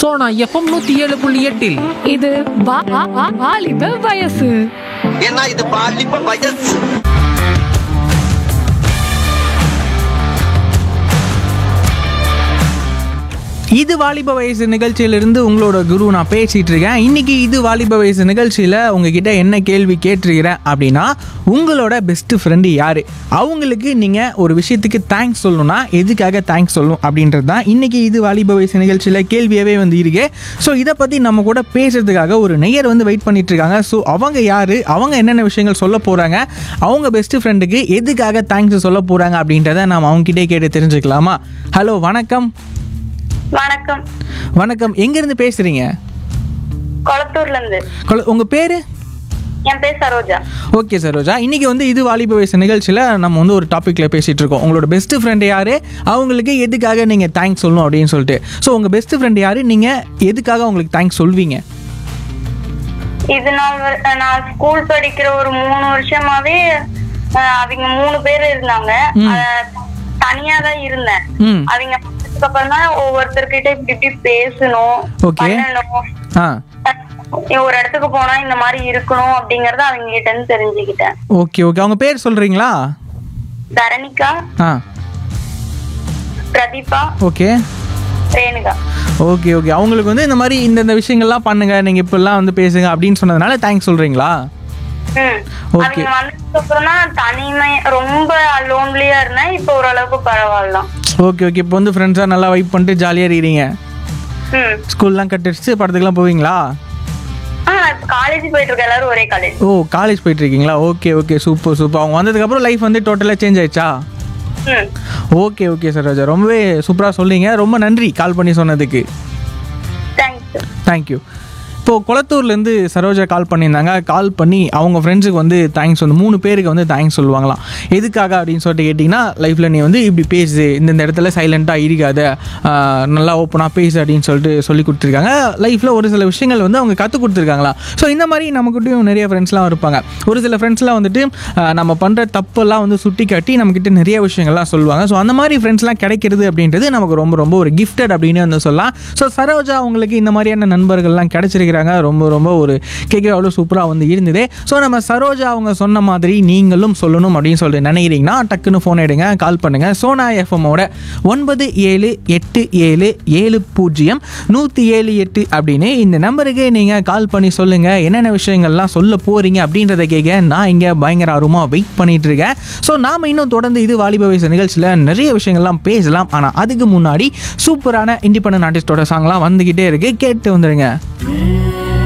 Sona FM நூத்தி ஏழு புள்ளி எட்டில் இது வா- வா- வா- வாலிப வயசு ஏன்னா இது பாலிப்ப வயசு இது வாலிப வயசு நிகழ்ச்சியிலிருந்து உங்களோட குரு நான் பேசிட்டு இருக்கேன் இன்னைக்கு இது வாலிப வயசு நிகழ்ச்சியில் உங்ககிட்ட என்ன கேள்வி கேட்டிருக்கிறேன் அப்படின்னா உங்களோட பெஸ்ட் ஃப்ரெண்டு யாரு அவங்களுக்கு நீங்கள் ஒரு விஷயத்துக்கு தேங்க்ஸ் சொல்லணும்னா எதுக்காக தேங்க்ஸ் சொல்லணும் அப்படின்றது தான் இன்னைக்கு இது வாலிப வயசு நிகழ்ச்சியில் கேள்வியாகவே வந்து இருக்கு ஸோ இதை பற்றி நம்ம கூட பேசுறதுக்காக ஒரு நெய்யர் வந்து வெயிட் பண்ணிட்டு இருக்காங்க ஸோ அவங்க யாரு அவங்க என்னென்ன விஷயங்கள் சொல்ல போகிறாங்க அவங்க பெஸ்ட் ஃப்ரெண்டுக்கு எதுக்காக தேங்க்ஸ் சொல்ல போகிறாங்க அப்படின்றத நம்ம அவங்ககிட்டே கேட்டு தெரிஞ்சுக்கலாமா ஹலோ வணக்கம் வணக்கம் வணக்கம் எங்கேருந்து பேசுகிறீங்க கொளத்தூர்ல இருந்து உங்கள் பேர் என் பேர் சரோஜா ஓகே சரோஜா இன்னைக்கு வந்து இது வாலிப வயசு நிகழ்ச்சியில் நம்ம வந்து ஒரு டாப்பிக்கில் பேசிகிட்டு இருக்கோம் உங்களோட பெஸ்ட் ஃப்ரெண்டு யார் அவங்களுக்கு எதுக்காக நீங்கள் தேங்க்ஸ் சொல்லணும் அப்படின்னு சொல்லிட்டு ஸோ உங்கள் பெஸ்ட் ஃப்ரெண்டு யார் நீங்கள் எதுக்காக அவங்களுக்கு தேங்க்ஸ் சொல்வீங்க இது நாள் வரை- நான் ஸ்கூல் படிக்கிற ஒரு மூணு வருஷமாவே அஹ், அவங்க மூணு பேர் இருந்தாங்க அஹ், தனியா தான் இருந்தேன் ம் அவங்க வந்ததுக்கு அப்புறம் தான் ஒவ்வொருத்தர்கிட்ட இப்படி இப்படி பேசணும் Okay. பண்ணணும் ஆ அஹ், ஒரு இடத்துக்கு போனா இந்த மாதிரி இருக்கணும் அப்படிங்கறத அவங்க கிட்ட இருந்து தெரிஞ்சுக்கிட்டேன் ஓகே ஓகே அவங்க பேர் சொல்கிறீங்களா தரணிகா ஆ Pradeepa okay Renuka okay okay அவங்களுக்கு வந்து இந்த மாதிரி இந்தந்த விஷயங்கள்லாம் பண்ணுங்க நீங்கள் இப்படிலாம் வந்து பேசுங்க அப்படின்னு சொன்னதுனால தேங்க்ஸ் சொல்கிறீங்களா ம். Okay. அவங்க வந்ததுக்கு அப்புறம் தான் தனிமை ரொம்ப லோன்லியா இருந்தேன் இப்போ ஓரளவுக்கு பரவாயில்லாம் ஓகே ஓகே இப்போ வந்து ஃப்ரெண்ட்ஸாக நல்லா வைப் பண்ணிட்டு ஜாலியாக இருக்கிறீங்க ம் ஸ்கூல்லாம் கட்டடிச்சு படத்துக்குலாம் போவீங்களா ஆ காலேஜ் போயிட்டு இருக்க எல்லாரும் ஒரே காலேஜ் ஓ காலேஜ் போயிட்டு இருக்கீங்களா ஓகே ஓகே சூப்பர் சூப்பர் அவங்க வந்ததுக்கப்புறம் லைஃப் வந்து டோட்டலாக சேஞ்ச் ஆயிடுச்சா ம் ஓகே ஓகே சரோஜா ரொம்பவே சூப்பராக சொல்றீங்க ரொம்ப நன்றி கால் பண்ணி சொன்னதுக்கு தேங்க்ஸ் தேங்க்யூ இப்போது குளத்தூர்லேருந்து சரோஜா கால் பண்ணியிருந்தாங்க கால் பண்ணி அவங்க ஃப்ரெண்ட்ஸுக்கு வந்து தேங்க்ஸ் வந்து மூணு பேருக்கு வந்து தேங்க்ஸ் சொல்லுவாங்களாம் எதுக்காக அப்படின்னு சொல்லிட்டு கேட்டிங்கன்னா லைஃப்பில் நீ வந்து இப்படி பேசு இந்த இடத்துல சைலண்ட்டாக இருக்காத ஆஹ் நல்லா ஓப்பனாக பேசு அப்படின்னு சொல்லிட்டு சொல்லி கொடுத்துருக்காங்க லைஃப்பில் ஒரு சில விஷயங்கள் வந்து அவங்க கற்றுக் கொடுத்துருக்காங்களா ஸோ இந்த மாதிரி நமக்கிட்டையும் நிறைய ஃப்ரெண்ட்ஸ்லாம் இருப்பாங்க ஒரு சில ஃப்ரெண்ட்ஸ்லாம் வந்துட்டு ஆஹ் நம்ம பண்ணுற தப்பெல்லாம் வந்து சுட்டி காட்டி நம்மக்கிட்ட நிறைய விஷயங்கள்லாம் சொல்லுவாங்க ஸோ அந்த மாதிரி ஃப்ரெண்ட்ஸ்லாம் கிடைக்கிறது அப்படின்றது நமக்கு ரொம்ப ரொம்ப ஒரு கிஃப்டட் அப்படின்னு வந்து சொல்லலாம் ஸோ சரோஜா அவங்களுக்கு இந்த மாதிரியான நண்பர்கள்லாம் கிடைச்சிருக்கிறாங்க ரொம்ப ரொம்ப ஒரு கேட்கவே அவ்வளோ சூப்பராக வந்து இருந்தது ஸோ நம்ம சரோஜா அவங்க சொன்ன மாதிரி நீங்களும் சொல்லணும் அப்படின்னு சொல்லிட்டு நினைக்கிறீங்கன்னா டக்குன்னு ஃபோன் எடுங்க கால் பண்ணுங்கள் சோனா எஃப்எம்மோட ஒன்பது ஏழு எட்டு ஏழு ஏழு பூஜ்ஜியம் நூற்றி ஏழு எட்டு அப்படின்னு இந்த நம்பருக்கு நீங்கள் கால் பண்ணி சொல்லுங்கள் என்னென்ன விஷயங்கள்லாம் சொல்ல போகிறீங்க அப்படின்றத கேட்க நான் இங்கே பயங்கர ஆர்வமாக வெயிட் பண்ணிட்டு இருக்கேன் ஸோ நாம் இன்னும் தொடர்ந்து இது வாலிப வயசு நிகழ்ச்சியில் நிறைய விஷயங்கள்லாம் பேசலாம் ஆனால் அதுக்கு முன்னாடி சூப்பரான இண்டிபெண்டன்ட் ஆர்டிஸ்டோட சாங்லாம் வந்துக்கிட்டே இருக்கு கேட்டு வந்துடுங்க